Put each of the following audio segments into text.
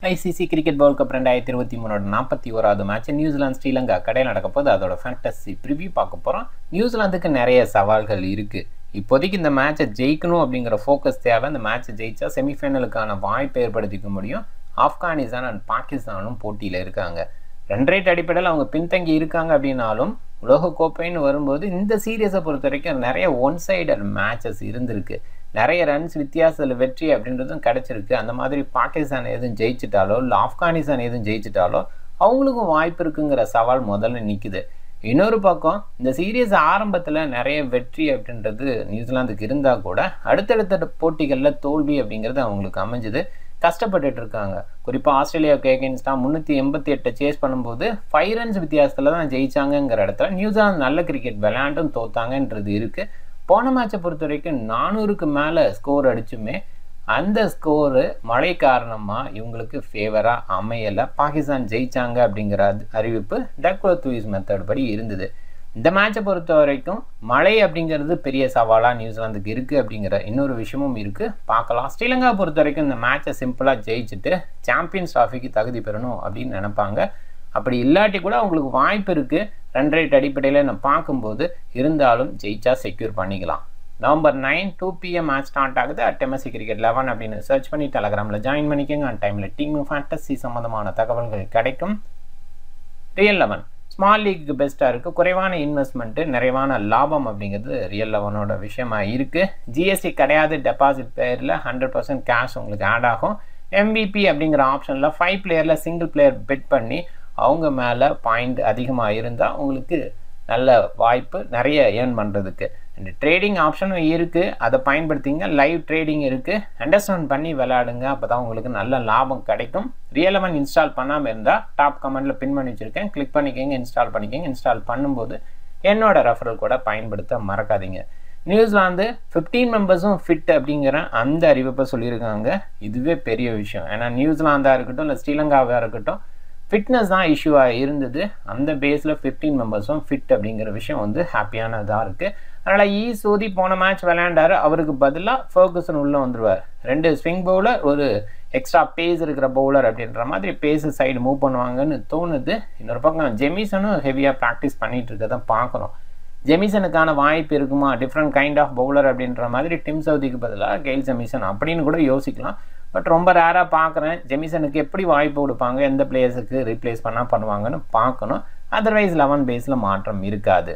ICC cricket world cup ரெண்டாயிரத்தி இருபத்தி மூணோட நாற்பத்தி ஓராவது மேட்ச் நியூசிலாந்து ஸ்ரீலங்கா கடையில் நடக்க போது அதோட ஃபேண்டசி ப்ரிவ்யூ பார்க்க போகிறோம் நியூசிலாந்துக்கு நிறைய சவால்கள் இருக்குது இப்போதைக்கு இந்த மேட்சை ஜெயிக்கணும் அப்படிங்கிற ஃபோக்கஸ் தேவை இந்த மேட்சை ஜெயிச்சா செமிஃபைனலுக்கான வாய்ப்பை ஏற்படுத்திக்க முடியும் ஆப்கானிஸ்தான் அண்ட் பாகிஸ்தானும் போட்டியில் இருக்காங்க ரன் ரேட் அடிப்படையில் அவங்க பின்தங்கி இருக்காங்க அப்படின்னாலும் உலகக்கோப்பைன்னு வரும்போது இந்த சீரியஸை பொறுத்த வரைக்கும் நிறைய ஒன் சைடட் மேட்சஸ் இருந்திருக்கு நிறைய ரன்ஸ் வித்தியாசத்தில் வெற்றி அப்படின்றதும் கிடச்சிருக்கு அந்த மாதிரி பாகிஸ்தான் எதுவும் ஜெயிச்சிட்டாலோ இல்லை ஆப்கானிஸ்தான் எதுவும் ஜெயிச்சிட்டாலோ அவங்களுக்கும் வாய்ப்பு இருக்குங்கிற சவால் முதல்ல நிற்குது இன்னொரு பக்கம் இந்த சீரியஸ் ஆரம்பத்தில் நிறைய வெற்றி அப்படின்றது நியூசிலாந்துக்கு இருந்தால் கூட அடுத்தடுத்த போட்டிகளில் தோல்வி அப்படிங்கிறது அவங்களுக்கு அமைஞ்சுது கஷ்டப்பட்டுட்டு இருக்காங்க குறிப்பாக ஆஸ்திரேலியாவுக்கு எகென்ஸ்டாக முந்நூற்றி எண்பத்தி எட்டை சேஸ் பண்ணும்போது ஃபைவ் ரன்ஸ் வித்தியாசத்தில் தான் ஜெயிச்சாங்கங்கிற இடத்துல நியூசிலாந்து நல்ல கிரிக்கெட் விளையாண்டும் தோத்தாங்கன்றது இருக்குது போன மேட்சை பொறுத்த வரைக்கும் நானூறுக்கு மேலே ஸ்கோர் அடிச்சுமே அந்த ஸ்கோரு மழை காரணமாக இவங்களுக்கு ஃபேவராக அமையலை பாகிஸ்தான் ஜெயிச்சாங்க அப்படிங்கிற அறிவிப்பு டக்வர்த்வீஸ் மெத்தட் படி இருந்தது இந்த மேட்சை பொறுத்த வரைக்கும் மழை அப்படிங்கிறது பெரிய சவாலாக நியூசிலாந்துக்கு இருக்குது அப்படிங்கிற இன்னொரு விஷயமும் இருக்குது பார்க்கலாம் ஸ்ரீலங்கா பொறுத்த வரைக்கும் இந்த மேட்சை சிம்பிளாக ஜெயிச்சுட்டு சாம்பியன்ஸ் ட்ராஃபிக்கு தகுதி பெறணும் அப்படின்னு நினைப்பாங்க அப்படி இல்லாட்டி கூட அவங்களுக்கு வாய்ப்பு இருக்குது ரன் ரேட் அடிப்படையில் நான் பார்க்கும்போது இருந்தாலும் ஜெயிச்சா செக்யூர் பண்ணிக்கலாம் November nine two PM match start ஆகுது அட் எம்எஸ்சி கிரிக்கெட் லெவன் அப்படின்னு சர்ச் பண்ணி டெலகிராமில் ஜாயின் பண்ணிக்கோங்க அந்த டைமில் டீம் ஃபேண்டசி சம்மந்தமான தகவல்கள் கிடைக்கும் ரியல் லெவன் ஸ்மால் லீக்கு பெஸ்ட்டாக இருக்குது குறைவான இன்வெஸ்ட்மெண்ட்டு நிறைவான லாபம் அப்படிங்கிறது ரியல் லெவனோட விஷயமா இருக்குது ஜிஎஸ்டி கிடையாது டெபாசிட் பேரில் ஹண்ட்ரட் பர்சன்ட் கேஷ் உங்களுக்கு ஆட் ஆகும் எம்பிபி அப்படிங்கிற ஆப்ஷனில் ஃபைவ் பிளேயரில் சிங்கிள் பிளேயர் பெட் பண்ணி அவங்க மேலே பாயிண்ட் அதிகமாக இருந்தால் உங்களுக்கு நல்ல வாய்ப்பு நிறைய ஏர்ன் பண்ணுறதுக்கு அண்ட் ட்ரேடிங் ஆப்ஷனும் இருக்குது அதை பயன்படுத்திங்க லைவ் ட்ரேடிங் இருக்குது அண்டர்ஸ்டாண்ட் பண்ணி விளையாடுங்க அப்போ தான் உங்களுக்கு நல்ல லாபம் கிடைக்கும் ரியலவன் இன்ஸ்டால் பண்ணாமல் இருந்தால் டாப் கமெண்டில் பின் பண்ணி வச்சுருக்கேன் கிளிக் பண்ணிக்கோங்க இன்ஸ்டால் பண்ணிக்கோங்க இன்ஸ்டால் பண்ணும்போது என்னோட ரெஃபரல் கூட பயன்படுத்த மறக்காதீங்க நியூசிலாந்து ஃபிஃப்டீன் மெம்பர்ஸும் ஃபிட் அப்படிங்கிற அந்த அறிவிப்பை சொல்லியிருக்காங்க இதுவே பெரிய விஷயம் ஏன்னா நியூசிலாந்தாக இருக்கட்டும் இல்லை ஸ்ரீலங்காவாக இருக்கட்டும் ஃபிட்னஸ் தான் இஷ்யூவாக இருந்தது அந்த பேஸில் ஃபிஃப்டீன் மெம்பர்ஸும் ஃபிட் அப்படிங்கிற விஷயம் வந்து ஹாப்பியானதாக இருக்குது அதனால் ஈ சோதி போன மேட்ச் விளையாண்டாரு அவருக்கு பதிலாக ஃபோக்கஸன் உள்ளே வந்துடுவார் ரெண்டு ஸ்விங் பவுலர் ஒரு எக்ஸ்ட்ரா பேஸ் இருக்கிற பவுலர் அப்படின்ற மாதிரி பேஸு சைடு மூவ் பண்ணுவாங்கன்னு தோணுது இன்னொரு பக்கம் ஜெமிசனும் ஹெவியாக ப்ராக்டிஸ் பண்ணிகிட்டு இருக்கதை பார்க்குறோம் ஜெமிசனுக்கான வாய்ப்பு இருக்குமா டிஃப்ரெண்ட் கைண்ட் ஆஃப் பவுலர் அப்படின்ற மாதிரி டிம் சவுதிக்கு பதிலாக கெயில் ஜெமிசன் அப்படின்னு கூட யோசிக்கலாம் பட் ரொம்ப ரேராக பார்க்குறேன் ஜெமிசனுக்கு எப்படி வாய்ப்பு கொடுப்பாங்க எந்த பிளேயர்ஸுக்கு ரீப்ளேஸ் பண்ணால் பண்ணுவாங்கன்னு பார்க்கணும் அதர்வைஸ் லெவன் பேஸில் மாற்றம் இருக்காது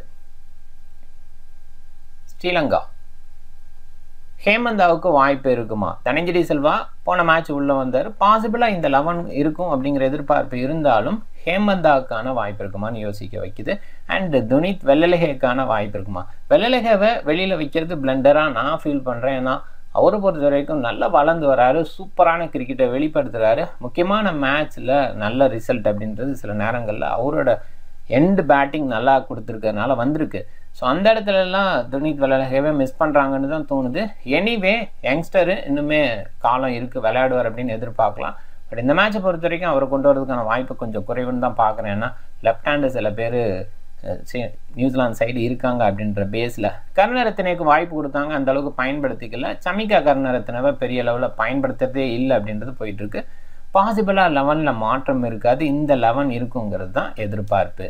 ஸ்ரீலங்கா ஹேமந்தாவுக்கு வாய்ப்பு இருக்குமா தனஞ்சரி செல்வா போன மேட்ச் உள்ளே வந்தார் பாசிபிளாக இந்த லெவன் இருக்கும் அப்படிங்கிற எதிர்பார்ப்பு இருந்தாலும் ஹேமந்தாவுக்கான வாய்ப்பு இருக்குமான்னு யோசிக்க வைக்குது அண்ட் துனித் வெள்ளலகேக்கான வாய்ப்பு இருக்குமா வெள்ளலகேவை வெளியில் வைக்கிறது பிளண்டராக நான் ஃபீல் பண்ணுறேன் ஏன்னா அவரை பொறுத்த வரைக்கும் நல்லா வளர்ந்து வராரு சூப்பரான கிரிக்கெட்டை வெளிப்படுத்துகிறாரு முக்கியமான மேட்ச்சில் நல்ல ரிசல்ட் அப்படின்றது சில நேரங்களில் அவரோட எண்டு பேட்டிங் நல்லா கொடுத்துருக்கறனால வந்திருக்கு ஸோ அந்த இடத்துலலாம் துனித் விளையாடவே மிஸ் பண்ணுறாங்கன்னு தான் தோணுது எனிவே யங்ஸ்டரு இன்னுமே காலம் இருக்குது விளையாடுவார் அப்படின்னு எதிர்பார்க்கலாம் பட் இந்த மேட்சை பொறுத்த வரைக்கும் அவரை கொண்டு வரதுக்கான வாய்ப்பு கொஞ்சம் குறைவுன்னு தான் பார்க்குறேன் ஏன்னா லெஃப்ட் ஹேண்டு சில பேர் நியூசிலாந்து சைடு இருக்காங்க அப்படின்ற பேஸில் கருணரத்தினைக்கு வாய்ப்பு கொடுத்தாங்க அந்த அளவுக்கு பயன்படுத்திக்கல சமிகா கருணரத்தினவை பெரிய அளவில் பயன்படுத்துறதே இல்லை அப்படின்றது போயிட்டுருக்கு பாசிபிளாக லெவனில் மாற்றம் இருக்காது இந்த லெவன் இருக்குங்கிறது தான் எதிர்பார்ப்பு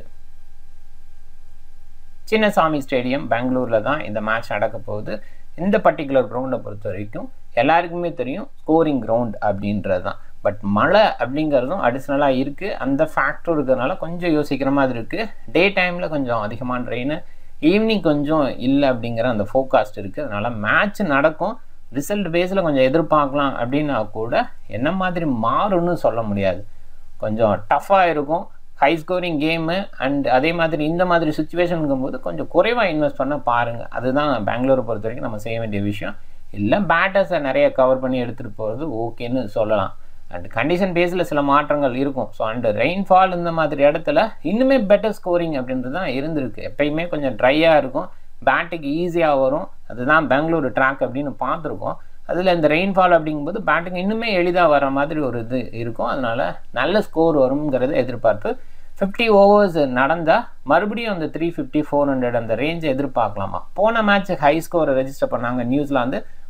சின்னசாமி ஸ்டேடியம் பெங்களூரில் தான் இந்த மேட்ச் நடக்க போகுது இந்த பர்டிகுலர் கிரவுண்டை பொறுத்த வரைக்கும் எல்லாருக்குமே தெரியும் ஸ்கோரிங் கிரவுண்ட் அப்படின்றது தான் பட் மழை அப்படிங்கிறதும் அடிஷ்னலாக இருக்குது அந்த ஃபேக்டர் இருக்கிறதுனால கொஞ்சம் யோசிக்கிற மாதிரி இருக்குது டே டைமில் கொஞ்சம் அதிகமான ரெயின் ஈவினிங் கொஞ்சம் இல்லை அப்படிங்கிற அந்த ஃபோகாஸ்ட் இருக்குது அதனால் மேட்ச் நடக்கும் ரிசல்ட் பேஸில் கொஞ்சம் எதிர்பார்க்கலாம் அப்படின்னா கூட என்ன மாதிரி மாறும்னு சொல்ல முடியாது கொஞ்சம் டஃப்பாக இருக்கும் ஹை ஸ்கோரிங் கேமு அண்ட் அதே மாதிரி இந்த மாதிரி சுச்சுவேஷனுங்கும் போது கொஞ்சம் குறைவாக இன்வெஸ்ட் பண்ண பாருங்கள் அதுதான் பெங்களூரை பொறுத்த வரைக்கும் நம்ம செய்ய வேண்டிய விஷயம் இல்லை பேட்டர்ஸை நிறைய கவர் பண்ணி எடுத்துகிட்டு போகிறது ஓகேன்னு சொல்லலாம் அண்ட் கண்டிஷன் பேஸில் சில மாற்றங்கள் இருக்கும் ஸோ அண்ட் ரெயின்ஃபால் இந்த மாதிரி இடத்துல இன்னுமே பெட்டர் ஸ்கோரிங் அப்படின்றது தான் இருந்திருக்கு எப்பயுமே கொஞ்சம் ட்ரையாக இருக்கும் பேட்டுக்கு ஈஸியாக வரும் அதுதான் பெங்களூரு ட்ராக் அப்படின்னு பார்த்துருக்கோம் அதில் இந்த ரெயின்ஃபால் அப்படிங்கும்போது பேட்டுக்கு இன்னுமே எளிதாக வர மாதிரி ஒரு இது இருக்கும் அதனால் நல்ல ஸ்கோர் வருங்கிறது எதிர்பார்ப்பு ஃபிஃப்டி ஓவர்ஸ் நடந்தால் மறுபடியும் அந்த த்ரீ ஃபிஃப்டி ஃபோர் ஹண்ட்ரட் அந்த ரேஞ்சை எதிர்பார்க்கலாமா போன மேட்ச் ஹை ஸ்கோரை ரெஜிஸ்டர் பண்ணாங்க New Zealand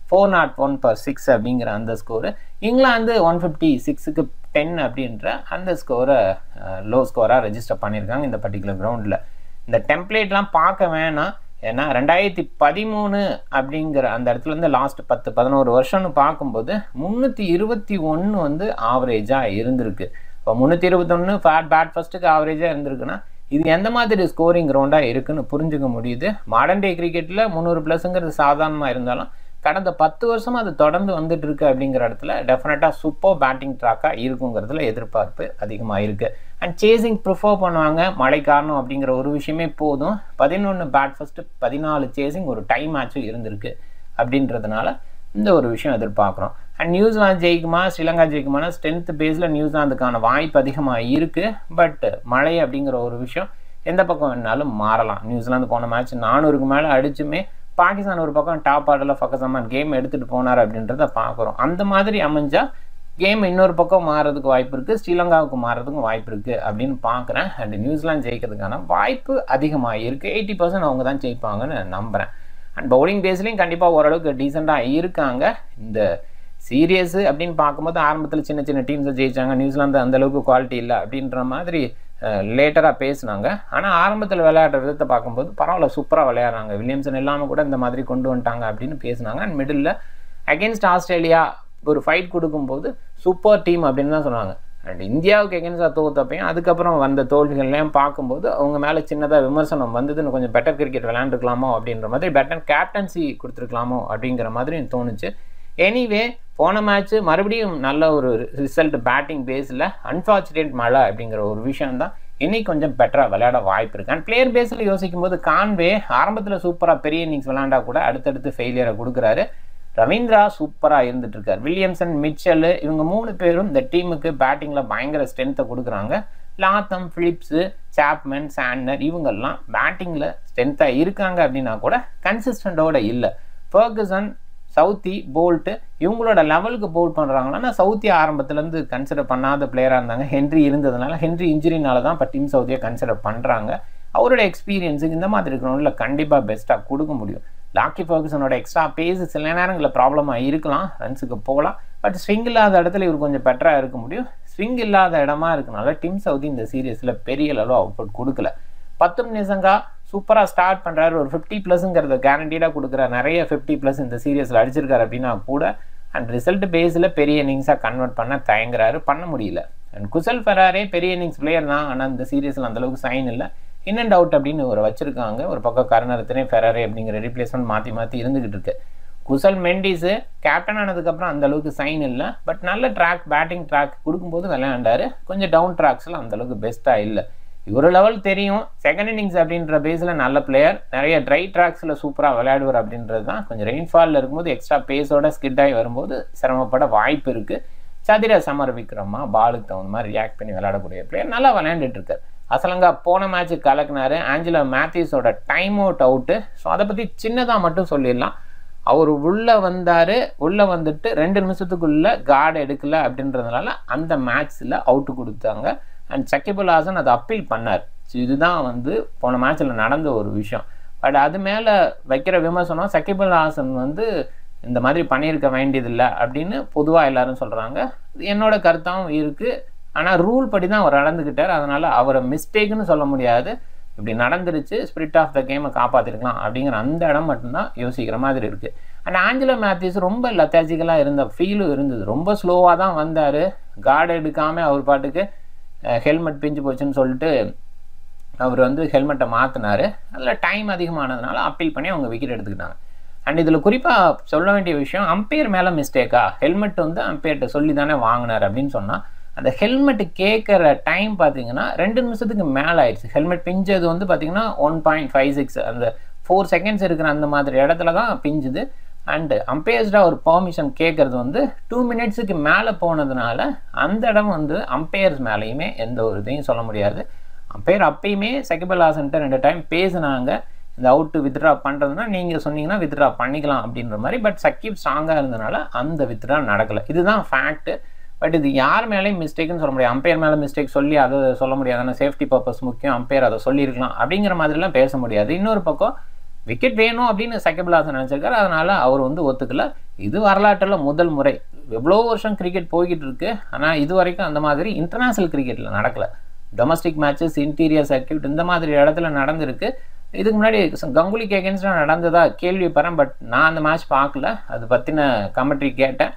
four naught one for six அப்படிங்கிற அந்த ஸ்கோரு இங்கிலாந்து ஒன் ஃபிஃப்டி சிக்ஸுக்கு டென் அப்படின்ற அந்த ஸ்கோரை லோ ஸ்கோராக ரெஜிஸ்டர் பண்ணியிருக்காங்க இந்த பர்டிகுலர் கிரவுண்டில் இந்த டெம்ப்ளேட்லாம் பார்க்க வேணாம் ஏன்னா ரெண்டாயிரத்தி பதிமூணு அப்படிங்கிற அந்த இடத்துல இருந்து லாஸ்ட் பத்து பதினோரு வருஷம்னு பார்க்கும்போது முந்நூற்றி இருபத்தி ஒன்று வந்து ஆவரேஜாக இருந்திருக்கு இப்போ முந்நூற்றி இருபத்தொன்று ஃபேட் பேட் ஃபஸ்ட்டுக்கு ஆவரேஜாக இருந்திருக்குன்னா இது எந்த மாதிரி ஸ்கோரிங் கிரவுண்டாக இருக்குன்னு புரிஞ்சுக்க முடியுது மாடர்ன் டே கிரிக்கெட்டில் முந்நூறு ப்ளஸ்ங்கிறது சாதாரணமாக இருந்தாலும் கடந்த பத்து வருஷமாக அது தொடர்ந்து வந்துட்டு இருக்கு அப்படிங்கிற இடத்துல டெஃபினட்டாக சூப்பர் பேட்டிங் ட்ராக்காக இருக்குங்கிறதுல எதிர்பார்ப்பு அதிகமாக இருக்குது அண்ட் சேசிங் ப்ரிஃபர் பண்ணுவாங்க மழை காரணம் அப்படிங்கிற ஒரு விஷயமே போதும் பதினொன்று பேட் ஃபஸ்ட்டு பதினாலு சேசிங் ஒரு டைம் மேட்சும் இருந்திருக்கு அப்படின்றதுனால இந்த ஒரு விஷயம் எதிர்பார்க்குறோம் அண்ட் நியூசிலாந்து ஜெயிக்குமா ஸ்ரீலங்கா ஜெயிக்குமானா ஸ்ட்ரென்த் பேஸில் நியூசிலாந்துக்கான வாய்ப்பு அதிகமாக இருக்குது பட் மழை அப்படிங்கிற ஒரு விஷயம் எந்த பக்கம் வேணாலும் மாறலாம் நியூசிலாந்து போன மேட்ச் நானூறுக்கு மேலே அடிச்சுமே பாகிஸ்தான் ஒரு பக்கம் டாப் ஆர்டரில் ஃபக்கஸ் அம்மான் கேம் எடுத்துகிட்டு போனார் அப்படின்றத பார்க்குறோம் அந்த மாதிரி அமைஞ்சால் கேம் இன்னொரு பக்கம் மாறதுக்கு வாய்ப்பு இருக்குது ஸ்ரீலங்காவுக்கு மாறதுக்கும் வாய்ப்பு இருக்குது அப்படின்னு பார்க்குறேன் அண்ட் நியூசிலாந்து ஜெயிக்கிறதுக்கான வாய்ப்பு அதிகமாக இருக்குது எயிட்டி பர்சன்ட் அவங்க தான் ஜெயிப்பாங்கன்னு நம்புகிறேன் அண்ட் பவுலிங் பேஸ்லேயும் கண்டிப்பாக ஓரளவுக்கு டீசெண்டாக இருக்காங்க இந்த சீரியஸு அப்படின்னு பார்க்கும்போது ஆரம்பத்தில் சின்ன சின்ன டீம்ஸை ஜெயிச்சாங்க நியூசிலாந்து அந்தளவுக்கு குவாலிட்டி இல்லை அப்படின்ற மாதிரி லேட்டராக பேசினாங்க ஆனால் ஆரம்பத்தில் விளையாடுற விதத்தை பார்க்கும்போது பரவாயில்ல சூப்பராக விளையாடுறாங்க வில்லியம்சன் இல்லாமல் கூட இந்த மாதிரி கொண்டு வந்துட்டாங்க அப்படின்னு பேசினாங்க அண்ட் மிடில் அகேன்ஸ்ட் ஆஸ்திரேலியா ஒரு ஃபைட் கொடுக்கும்போது சூப்பர் டீம் அப்படின்னு தான் சொன்னாங்க அண்ட் இந்தியாவுக்கு எகென்ஸ்டாக தோத்தப்பையும் அதுக்கப்புறம் வந்த தோல்விகள்லாம் பார்க்கும்போது அவங்க மேலே சின்னதாக விமர்சனம் வந்ததுன்னு கொஞ்சம் பெட்டர் கிரிக்கெட் விளையாண்டுருக்கலாமோ அப்படின்ற மாதிரி பெட்டர் கேப்டன்சி கொடுத்துருக்கலாமோ அப்படிங்கிற மாதிரி தோணுச்சு எனிவே போன மேட்ச்சு மறுபடியும் நல்ல ஒரு ரிசல்ட் பேட்டிங் பேஸில் அன்ஃபார்ச்சுனேட் மழை அப்படிங்கிற ஒரு விஷயம் தான் இன்னைக்கு கொஞ்சம் பெட்டராக விளையாட வாய்ப்பு இருக்குது அண்ட் பிளேயர் பேஸில் யோசிக்கும் போது கான்வே ஆரம்பத்தில் சூப்பராக பெரிய இன்னிங்ஸ் விளையாண்டா கூட அடுத்தடுத்து ஃபெயிலியரை கொடுக்குறாரு ரவீந்திரா சூப்பராக இருந்துட்டு இருக்கார் வில்லியம்சன் மிச்சல் இவங்க மூணு பேரும் இந்த டீமுக்கு பேட்டிங்கில் பயங்கர ஸ்ட்ரென்த்தை கொடுக்குறாங்க லாத்தம் ஃபிலிப்ஸு சாப்மன் சாண்டர் இவங்கெல்லாம் பேட்டிங்கில் ஸ்ட்ரென்த்தாக இருக்காங்க அப்படின்னா கூட கன்சிஸ்டண்ட்டோட இல்லை ஃபர்கசன் சவுத்தி போல்ட்டு இவங்களோட லெவலுக்கு போல் பண்ணுறாங்கன்னா சவுத்தி ஆரம்பத்துலேருந்து கன்சிடர் பண்ணாத பிளேயராக இருந்தாங்க ஹென்ரி இருந்ததுனால ஹென்ரி இன்ஜுரினால தான் இப்போ டீம் சவுத்தியை கன்சிடர் பண்ணுறாங்க அவரோட எக்ஸ்பீரியன்ஸுக்கு இந்த மாதிரி இருக்கிறவங்கள கண்டிப்பாக பெஸ்ட்டாக கொடுக்க முடியும் லாக்கி ஃபர்கசனோட எக்ஸ்ட்ரா பேஸ் சில நேரங்களில் ப்ராப்ளமாக இருக்கலாம் ரன்ஸுக்கு போகலாம் பட் ஸ்விங் இல்லாத இடத்துல இவர் கொஞ்சம் பெட்டராக இருக்க முடியும் ஸ்விங் இல்லாத இடமா இருக்கனால டீம் சவுதி இந்த சீரியஸில் பெரிய அளவு அவுட்புட் கொடுக்கல பத்து நிசங்கா சூப்பராக ஸ்டார்ட் பண்ணுறாரு ஒரு ஃபிஃப்டி ப்ளஸ்ங்கிறத கேரண்டீடாக கொடுக்குற நிறைய ஃபிஃப்டி ப்ளஸ் இந்த சீரியஸில் அடிச்சிருக்காரு அப்படின்னா கூட அண்ட் ரிசல்ட் பேஸில் பெரிய இன்னிங்ஸாக கன்வெர்ட் பண்ண தயங்குறாரு பண்ண முடியல அண்ட் குசல் ஃபெராரே பெரிய இன்னிங்ஸ் பிளேயர் தான் ஆனால் இந்த சீரியஸில் அந்தளவுக்கு சைன் இல்லை இன் அண்ட் அவுட் அப்படின்னு ஒரு வச்சிருக்காங்க ஒரு பக்கம் கருணரத்தினே ஃபெராரே அப்படிங்கிற ரீப்ளேஸ்மெண்ட் மாற்றி மாற்றி இருந்துகிட்டு இருக்கு குசல் மெண்டிஸு கேப்டன் ஆனதுக்கப்புறம் அந்த அளவுக்கு சைன் இல்லை பட் நல்ல ட்ராக் பேட்டிங் ட்ராக் கொடுக்கும்போது விளையாண்டாரு கொஞ்சம் டவுன் ட்ராக்ஸில் அந்த அளவுக்கு பெஸ்ட்டாக இல்லை இவர் லெவல் தெரியும் செகண்ட் இன்னிங்ஸ் அப்படின்ற பேஸில் நல்ல பிளேயர் நிறைய ட்ரை ட்ராக்ஸில் சூப்பராக விளையாடுவார் அப்படின்றது தான் கொஞ்சம் ரெயின்ஃபாலில் இருக்கும்போது எக்ஸ்ட்ரா பேஸோட ஸ்கிட் ஆகி வரும்போது சிரமப்பட வாய்ப்பு இருக்குது சதிர சமர் விக்ரமா பாலுக்கு தகுந்த மாதிரி ரியாக்ட் பண்ணி விளையாடக்கூடிய பிளேயர் நல்லா விளையாண்டுட்டு இருக்கார் அசலங்கா போன மேட்ச்சு கலக்குனாரு ஆஞ்சலோ மேத்யூஸோட டைம் அவுட் அவுட்டு ஸோ அதை பற்றி சின்னதாக மட்டும் சொல்லிடலாம் அவர் உள்ளே வந்தார் உள்ளே வந்துட்டு ரெண்டு நிமிஷத்துக்குள்ளே கார்டு எடுக்கல அப்படின்றதுனால அந்த மேட்ச்சில் அவுட்டு கொடுத்தாங்க அண்ட் சக்கிபுல் ஹாசன் அதை அப்பீல் பண்ணார் ஸோ இதுதான் வந்து போன மேட்ச்சில் நடந்த ஒரு விஷயம் பட் அது மேலே வைக்கிற விமர்சனம் சக்கிபுல் ஹாசன் வந்து இந்த மாதிரி பண்ணியிருக்க வேண்டியதில்லை அப்படின்னு பொதுவாக எல்லாரும் சொல்கிறாங்க என்னோட கருத்தாகவும் இருக்குது ஆனால் ரூல் படி தான் அவர் நடந்துக்கிட்டார் அதனால் அவரை மிஸ்டேக்குன்னு சொல்ல முடியாது இப்படி நடந்துருச்சு ஸ்பிரிட் ஆஃப் த கேமை காப்பாற்றிருக்கலாம் அப்படிங்கிற அந்த இடம் மட்டும்தான் யோசிக்கிற மாதிரி இருக்குது அண்ட் ஆஞ்சலோ மேத்யூஸ் ரொம்ப லத்தாஜிக்கலாக இருந்த ஃபீலும் இருந்தது ரொம்ப ஸ்லோவாக தான் வந்தார் கார்டு எடுக்காமல் அவர் பாட்டுக்கு ஹெல்மெட் பிஞ்சு போச்சுன்னு சொல்லிட்டு அவர் வந்து ஹெல்மெட்டை மாற்றினார் அதில் டைம் அதிகமானதுனால அப்பீல் பண்ணி அவங்க விக்கெட் எடுத்துக்கிட்டாங்க அண்ட் இதில் குறிப்பாக சொல்ல வேண்டிய விஷயம் அம்பையர் மேலே மிஸ்டேக்கா ஹெல்மெட் வந்து அம்பையர்கிட்ட சொல்லி தானே வாங்கினார் அப்படின்னு சொன்னால் அந்த ஹெல்மெட் கேட்குற டைம் பார்த்தீங்கன்னா ரெண்டு நிமிஷத்துக்கு மேலே ஆயிடுச்சு ஹெல்மெட் பிஞ்சது வந்து பார்த்தீங்கன்னா ஒன் பாயிண்ட் ஃபைவ் சிக்ஸ் அந்த ஃபோர் செகண்ட்ஸ் இருக்கிற அந்த மாதிரி இடத்துல தான் பிஞ்சுது அண்டு அம்பையர்ஸ்டாக ஒரு பர்மிஷன் கேட்குறது வந்து டூ மினிட்ஸுக்கு மேலே போனதுனால அந்த இடம் வந்து அம்பையர்ஸ் மேலேயுமே எந்த ஒரு இதையும் சொல்ல முடியாது அம்பையர் அப்பயுமே சகிபல் ஹாசன்ட்ட ரெண்டு டைம் பேசினாங்க இந்த அவுட்டு வித்ட்ரா பண்ணுறதுனா நீங்கள் சொன்னீங்கன்னா வித்ட்ரா பண்ணிக்கலாம் அப்படின்ற மாதிரி பட் சக்கிப் ஸ்ட்ராங்காக இருந்தனால அந்த வித்ட்ரா நடக்கலை இதுதான் ஃபேக்ட்டு பட் இது யார் மேலேயும் மிஸ்டேக்னு சொல்ல முடியாது அம்பையர் மேலே மிஸ்டேக் சொல்லி அதை சொல்ல முடியாது ஆனால் சேஃப்டி பர்பஸ் முக்கியம் அம்பையர் அதை சொல்லியிருக்கலாம் அப்படிங்கிற மாதிரிலாம் பேச முடியாது இன்னொரு பக்கம் விக்கெட் வேணும் அப்படின்னு சக்கபிலாசன் நினச்சிருக்காரு அதனால் அவர் வந்து ஒத்துக்கல இது வரலாற்றில் முதல் முறை எவ்வளோ வருஷம் கிரிக்கெட் போய்கிட்டு இருக்கு ஆனால் இது வரைக்கும் அந்த மாதிரி இன்டர்நேஷ்னல் கிரிக்கெட்டில் நடக்கலை டொமஸ்டிக் மேட்சஸ் இன்டீரியர் சர்க்கியூட் இந்த மாதிரி இடத்துல நடந்திருக்கு இதுக்கு முன்னாடி கங்குலிக்கு அகேன்ஸ்டாக நடந்ததா கேள்விப்படுறேன் பட் நான் அந்த மேட்ச் பார்க்கல அது பற்றின கமெண்ட்ரி கேட்டேன்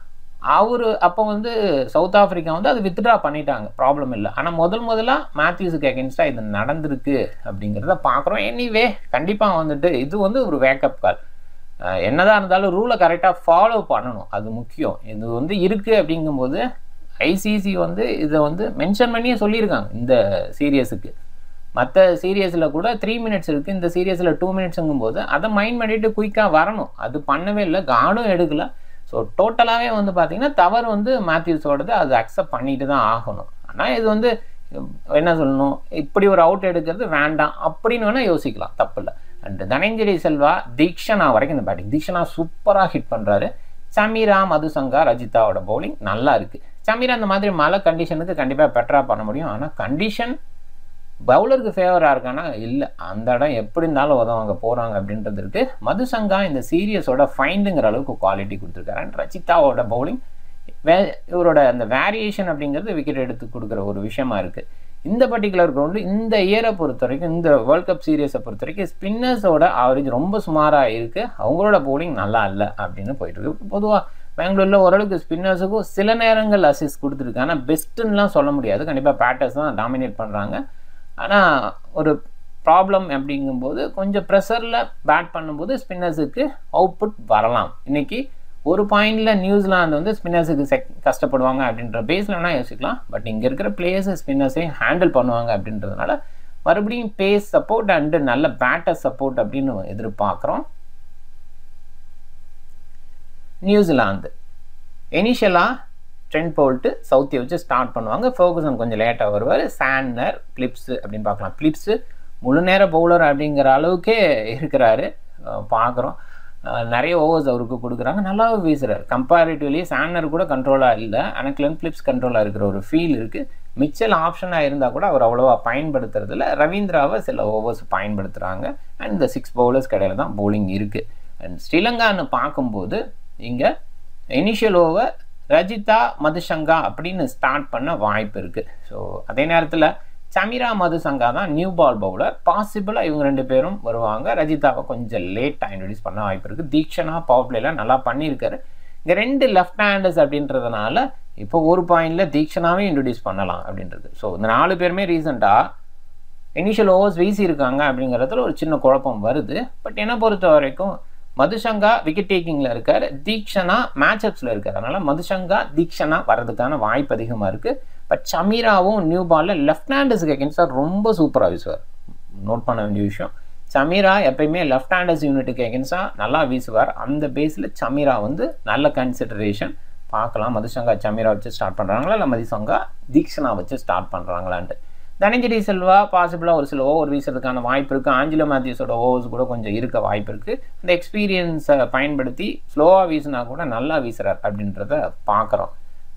அவர் அப்போ வந்து சவுத் ஆஃப்ரிக்கா வந்து அது வித்ட்ரா பண்ணிட்டாங்க ப்ராப்ளம் இல்லை ஆனால் முதல் முதலாக மேத்யூஸுக்கு அகேன்ஸ்டாக இது நடந்திருக்கு அப்படிங்கிறத பார்க்குறோம் எனிவே கண்டிப்பாக வந்துட்டு இது வந்து ஒரு வேக்கப் கால் என்னதான் இருந்தாலும் ரூலை கரெக்டாக ஃபாலோ பண்ணணும் அது முக்கியம் இது வந்து இருக்குது அப்படிங்கும்போது ஐசிசி வந்து இதை வந்து மென்ஷன் பண்ணியே சொல்லியிருக்காங்க இந்த சீரியஸுக்கு மற்ற சீரியஸில் கூட த்ரீ மினிட்ஸ் இருக்குது இந்த சீரியஸில் டூ மினிட்ஸுங்கும் போது அதை மைண்ட் பண்ணிட்டு குயிக்காக வரணும் அது பண்ணவே இல்லை கார்டும் எடுக்கல ஸோ டோட்டலாகவே வந்து பார்த்திங்கன்னா தவறு வந்து மேத்யூஸோடது அது அக்செப்ட் பண்ணிட்டு தான் ஆகணும் ஆனால் இது வந்து என்ன சொல்லணும் இப்படி ஒரு அவுட் எடுக்கிறது வேண்டாம் அப்படின்னு வேணால் யோசிக்கலாம் தப்பு இல்லை அண்ட் தனஞ்சலி செல்வா தீக்ஷனா வரைக்கும் இந்த பேட்டிங் தீக்ஷனா சூப்பராக ஹிட் பண்ணுறாரு சமீரா மதுசங்கா ரஜிதாவோட பவுலிங் நல்லா இருக்குது சமீரா அந்த மாதிரி மழை கண்டிஷனுக்கு கண்டிப்பாக பெட்டராக பண்ண முடியும் ஆனால் கண்டிஷன் பவுலருக்கு ஃபேவராக இருக்கானா இல்லை அந்த இடம் எப்படி இருந்தாலும் உதவங்க போகிறாங்க அப்படின்றது இருக்கு மதுசங்கா இந்த சீரியஸோட ஃபைண்டுங்கிற அளவுக்கு குவாலிட்டி கொடுத்துருக்காரு அண்ட் ரச்சிதாவோட பவுலிங் வே இவரோட அந்த வேரியேஷன் அப்படிங்கிறது விக்கெட் எடுத்து கொடுக்குற ஒரு விஷயமா இருக்குது இந்த பர்டிகுலர் கிரவுண்டு இந்த இயரை பொறுத்த வரைக்கும் இந்த வேர்ல்ட் கப் சீரியஸை பொறுத்த வரைக்கும் ஸ்பின்னர்ஸோட ஆவரேஜ் ரொம்ப சுமாராக இருக்குது அவங்களோட பவுலிங் நல்லா இல்லை அப்படின்னு போயிட்டு இருக்கு பொதுவாக பெங்களூரில் ஓரளவுக்கு ஸ்பின்னர்ஸுக்கும் சில நேரங்கள் அசிஸ்ட் கொடுத்துருக்கு ஆனால் பெஸ்ட்டுன்னெலாம் சொல்ல முடியாது கண்டிப்பாக பேட்டர்ஸ் தான் டாமினேட் பண்ணுறாங்க ஆனால் ஒரு ப்ராப்ளம் அப்படிங்கும்போது கொஞ்சம் ப்ரெஷரில் பேட் பண்ணும்போது ஸ்பின்னர்ஸுக்கு அவுட்புட் வரலாம் இன்றைக்கி ஒரு பாயிண்டில் நியூசிலாந்து வந்து ஸ்பின்னர்ஸுக்கு செக் கஷ்டப்படுவாங்க அப்படின்ற பேஸில் வேணால் யோசிக்கலாம் பட் இங்கே இருக்கிற பிளேயர்ஸ் ஸ்பின்னர்ஸையும் ஹேண்டில் பண்ணுவாங்க அப்படின்றதுனால மறுபடியும் பேஸ் சப்போர்ட் அண்டு நல்ல பேட்டர் சப்போர்ட் அப்படின்னு எதிர்பார்க்குறோம் நியூசிலாந்து இனிஷியலாக ட்ரெண்ட் போல்ட்டு சவுத்தியை வச்சு ஸ்டார்ட் பண்ணுவாங்க ஃபோகசன் கொஞ்சம் லேட்டாக வருவார் சான்னர் பிளிப்ஸு அப்படின்னு பார்க்கலாம் பிளிப்ஸு முழு நேர பவுலர் அப்படிங்கிற அளவுக்கே இருக்கிறாரு பார்க்குறோம் நிறைய ஓவர்ஸ் அவருக்கு கொடுக்குறாங்க நல்லாவும் வீசுறாரு கம்பேரிட்டிவ்லி சான்னர் கூட கண்ட்ரோலாக இல்லை அனக்லன் பிளிப்ஸ் கண்ட்ரோலாக இருக்கிற ஒரு ஃபீல் இருக்குது மிச்சல் ஆப்ஷனாக இருந்தால் கூட அவர் அவ்வளோவா பயன்படுத்துறதில்ல ரவீந்திராவை சில ஓவர்ஸ் பயன்படுத்துகிறாங்க அண்ட் இந்த சிக்ஸ் பவுலர்ஸ் கடையில் தான் பவுலிங் இருக்குது அண்ட் ஸ்ரீலங்கான்னு பார்க்கும்போது இங்கே இனிஷியல் ஓவர் ரஜிதா மதுசங்கா அப்படின்னு ஸ்டார்ட் பண்ண வாய்ப்பு இருக்குது ஸோ அதே நேரத்தில் சமீரா மதுசங்கா தான் நியூ பால் பவுலர் பாசிபிளாக இவங்க ரெண்டு பேரும் வருவாங்க ரஜிதாவை கொஞ்சம் லேட்டாக இன்ட்ரடியூஸ் பண்ண வாய்ப்பு இருக்குது தீக்ஷனா பவர் பிளேலாம் நல்லா பண்ணியிருக்காரு இங்கே ரெண்டு லெஃப்ட் ஹேண்டர்ஸ் அப்படின்றதுனால இப்போ ஒரு பாயிண்டில் தீக்ஷனாவே இன்ட்ரடியூஸ் பண்ணலாம் அப்படின்றது ஸோ இந்த நாலு பேருமே ரீசெண்டாக இனிஷியல் ஓவர்ஸ் வீசியிருக்காங்க அப்படிங்கிறதுல ஒரு சின்ன குழப்பம் வருது பட் என்னை பொறுத்த வரைக்கும் மதுசங்கா விக்கெட் டேக்கிங்கில் இருக்கார் தீக்ஷனா மேட்சப்ஸில் இருக்கார் அதனால் மதுசங்கா தீக்ஷனா வர்றதுக்கான வாய்ப்பு அதிகமாக இருக்குது பட் சமீராவும் நியூ பாலில் லெஃப்ட் ஹேண்டர்ஸுக்கு அகேன்ஸ்டாக ரொம்ப சூப்பராக வீசுவார் நோட் பண்ண வேண்டிய விஷயம் சமீரா எப்பயுமே லெஃப்ட் ஹேண்டர்ஸ் யூனிட்டுக்கு அகேன்ஸ்டாக நல்லா வீசுவார் அந்த பேஸில் சமீரா வந்து நல்ல கன்சிடரேஷன் பார்க்கலாம் மதுசங்கா சமீரா வச்சு ஸ்டார்ட் பண்ணுறாங்களா இல்லை மதுசங்கா தீக்ஷனா வச்சு ஸ்டார்ட் பண்ணுறாங்களான்ட்டு தனஞ்சரி செல்வா பாசிபிளாக ஒரு சில ஓவர் வீசுறதுக்கான வாய்ப்பு இருக்குது ஆஞ்சிலோ மேத்யூஸோட ஓவர்ஸ் கூட கொஞ்சம் இருக்க வாய்ப்பு இருக்குது அந்த எக்ஸ்பீரியன்ஸை பயன்படுத்தி ஸ்லோவாக வீசினா கூட நல்லா வீசுகிறார் அப்படின்றத பார்க்குறோம்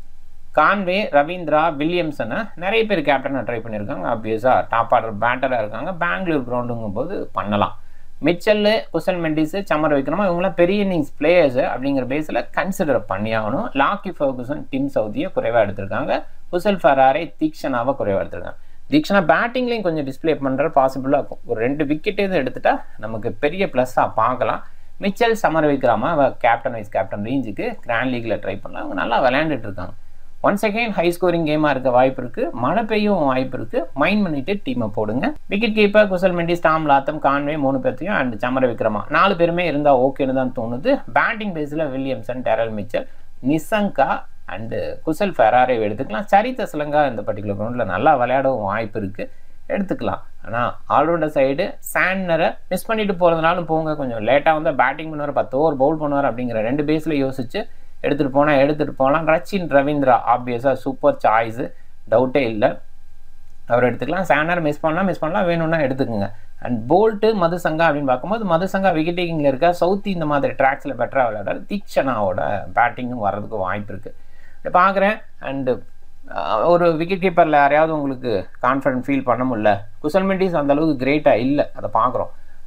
கான்வே ரவீந்திரா வில்லியம்சனை நிறைய பேர் கேப்டனாக ட்ரை பண்ணியிருக்காங்க ஆப்வியஸாக டாப் ஆர்டர் பேட்டராக இருக்காங்க பெங்களூர் கிரவுண்டுங்கும் போது பண்ணலாம் மிச்சல்லு குசல் மெண்டிஸு சமர் வைக்கணுமா இவங்களாம் பெரிய இன்னிங்ஸ் பிளேயர்ஸு அப்படிங்கிற பேஸில் கன்சிடர் பண்ணியாகணும் லாக்கி ஃபர்குசன் டிம் சவுதியை குறைவாக எடுத்திருக்காங்க குசல் ஃபராரே தீக்ஷனாவை குறைவாக எடுத்திருக்காங்க தீக்ஷனா பேட்டிங்லேயும் கொஞ்சம் டிஸ்பிளே பண்ணுற பாசிபிளாக இருக்கும் ஒரு ரெண்டு விக்கெட் எதுவும் எடுத்துட்டா நமக்கு பெரிய ப்ளஸ்ஸாக பார்க்கலாம் Mitchell Samarawickrama captain vice captain ரேஞ்சுக்கு கிராண்ட் லீக்கில் ட்ரை பண்ணலாம் அவங்க நல்லா விளையாண்டுட்டு இருக்காங்க ஒன்ஸ் அகெயின் ஹை ஸ்கோரிங் கேமாக இருக்க வாய்ப்பு இருக்குது மழை பெய்யும் வாய்ப்பு இருக்குது மைண்ட் பண்ணிட்டு டீமை போடுங்க wicket keeper Kusal Mendis Tom Latham Conway மூணு பேர்த்தையும் அண்ட் சமர விக்ரமா நாலு பேருமே இருந்தால் ஓகேன்னு தான் தோணுது பேட்டிங் பேஸில் Williamson Daryl Mitchell Nissanka and Kusal ஃபெராரை எடுத்துக்கலாம் சரித்த சிலங்கா இந்த பர்டிகுலர் கிரவுண்டில் நல்லா விளையாடவும் வாய்ப்பு இருக்குது எடுத்துக்கலாம் ஆனால் ஆல்ரவுண்டர் சைடு சான்னரை மிஸ் பண்ணிட்டு போகிறதுனாலும் போங்க கொஞ்சம் லேட்டாக வந்தால் பேட்டிங் பண்ணுவார் பத்து ஓவர் பவுல் பண்ணுவார் அப்படிங்கிற ரெண்டு பேஸில் யோசிச்சு எடுத்துகிட்டு போனால் எடுத்துகிட்டு போகலாம் ரச்சின் ரவீந்திரா ஆப்வியஸாக சூப்பர் சாய்ஸு டவுட்டே இல்லை அவர் எடுத்துக்கலாம் சானர் மிஸ் பண்ணலாம் மிஸ் பண்ணலாம் வேணும்னா எடுத்துக்கோங்க அண்ட் போல்ட்டு மதுசங்கா அப்படின்னு பார்க்கும்போது மதுசங்கா விக்கெட் டேக்கிங்கில் இருக்க சவுத்தி இந்த மாதிரி ட்ராக்ஸில் பெட்டராக விளையாடுறாரு தீக்ஷனாவோட பேட்டிங்கும் வர்றதுக்கு வாய்ப்பு இருக்குது பார்க்குறேன் அண்டு ஒரு விக்கெட் கீப்பரில் யாரையாவது உங்களுக்கு கான்ஃபிடன்ட் ஃபீல் பண்ண முடியல குசல் மெண்டிஸ் அந்த அளவுக்கு கிரேட்டாக இல்லை அதை பார்க்குறோம்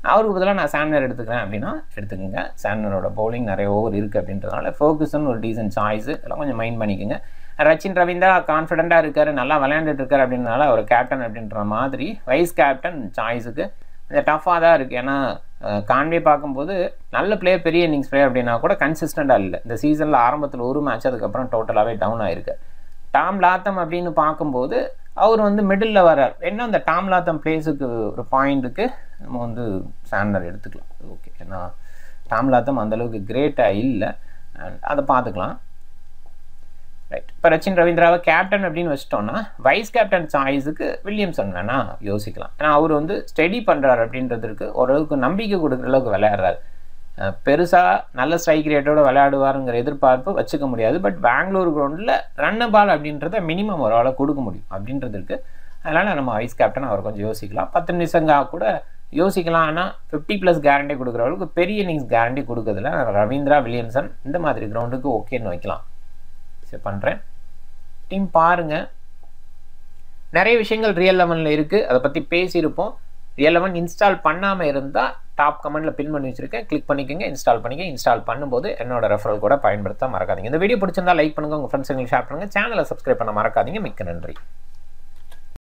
அவருக்கு பதிலாக நான் சாண்டர் எடுத்துக்கிறேன் அப்படின்னா எடுத்துக்கோங்க சாண்டரோட பவுலிங் நிறைய ஓவர் இருக்குது அப்படின்றதுனால ஃபோக்கஸ்னு ஒரு டீசன்ட் சாய்ஸ் இதெல்லாம் கொஞ்சம் மைண்ட் பண்ணிக்கோங்க ரச்சின் ரவீந்திரா கான்ஃபிடென்ட்டாக இருக்கார் நல்லா விளையாண்டுட்டு இருக்காரு அப்படின்றனால அவர் கேப்டன் அப்படின்ற மாதிரி வைஸ் கேப்டன் சாய்ஸுக்கு கொஞ்சம் டஃப்பாக தான் இருக்குது ஏன்னா கான்வே பார்க்கும்போது நல்ல பிளேயர் பெரிய இன்னிங்ஸ் பிளேயர் அப்படின்னா கூட கன்சிஸ்டண்ட்டாக இல்லை இந்த சீசனில் ஆரம்பத்தில் ஒரு மேட்ச் அதுக்கப்புறம் டோட்டலாகவே டவுன் ஆயிருக்கு டாம் லாத்தம் அப்படின்னு பார்க்கும்போது அவர் வந்து மிடில் வர்றார் என்ன அந்த டாம் லாத்தம் பிளேஸுக்கு ஒரு பாயிண்ட்டுக்கு நம்ம வந்து சாண்டர் எடுத்துக்கலாம் ஓகே ஏன்னா டாம் லாத்தம் அந்தளவுக்கு கிரேட்டாக இல்லை அதை பார்த்துக்கலாம் ரைட் இப்போ ரச்சின் ரவீந்திராவை கேப்டன் அப்படின்னு வச்சிட்டோம்னா வைஸ் கேப்டன் சாய்ஸுக்கு வில்லியம்சன் வேணால் யோசிக்கலாம் ஏன்னா அவர் வந்து ஸ்டடி பண்ணுறாரு அப்படின்றதுக்கு ஓரளவுக்கு நம்பிக்கை கொடுக்குற அளவுக்கு விளையாடுறாரு பெருசாக நல்ல ஸ்ட்ரைக் ரேட்டோட விளையாடுவாருங்கிற எதிர்பார்ப்பு வச்சுக்க முடியாது பட் பெங்களூர் கிரவுண்டில் ரன் பால் அப்படின்றத மினிமம் ஒரு ஆளை கொடுக்க முடியும் அப்படின்றது இருக்குது அதனால் நம்ம வைஸ் கேப்டன் அவர் கொஞ்சம் யோசிக்கலாம் பத்து நிமிஷங்கா கூட யோசிக்கலாம் ஆனால் ஃபிஃப்டி ப்ளஸ் கேரண்டி கொடுக்குற அளவுக்கு பெரிய இன்னிங்ஸ் கேரண்டி கொடுக்குறதுல ரவீந்திரா வில்லியம்சன் இந்த மாதிரி கிரவுண்டுக்கு ஓகேன்னு வைக்கலாம் சரி பண்ணுறேன் டீம் பாருங்கள் நிறைய விஷயங்கள் ரியல் லெவனில் இருக்குது அதை பற்றி பேசியிருப்போம் ரியல் லெவன் இன்ஸ்டால் பண்ணாமல் இருந்தால் டாப் கமெண்ட்டில் பின் பண்ணி வச்சுருக்கேன் கிளிக் பண்ணிக்கோங்க இன்ஸ்டால் பண்ணிக்க இன்ஸ்டால் பண்ணும்போது என்னோட ரெஃபரல் கூட பயன்படுத்த மறக்காதீங்க இந்த வீடியோ பிடிச்சிருந்தா லைக் பண்ணுங்கள் உங்கள் ஃப்ரெண்ட்ஸுங்களுக்கு ஷேர் பண்ணுங்கள் சேனலை சப்ஸ்கிரைப் பண்ண மறக்காதீங்க மிக்க நன்றி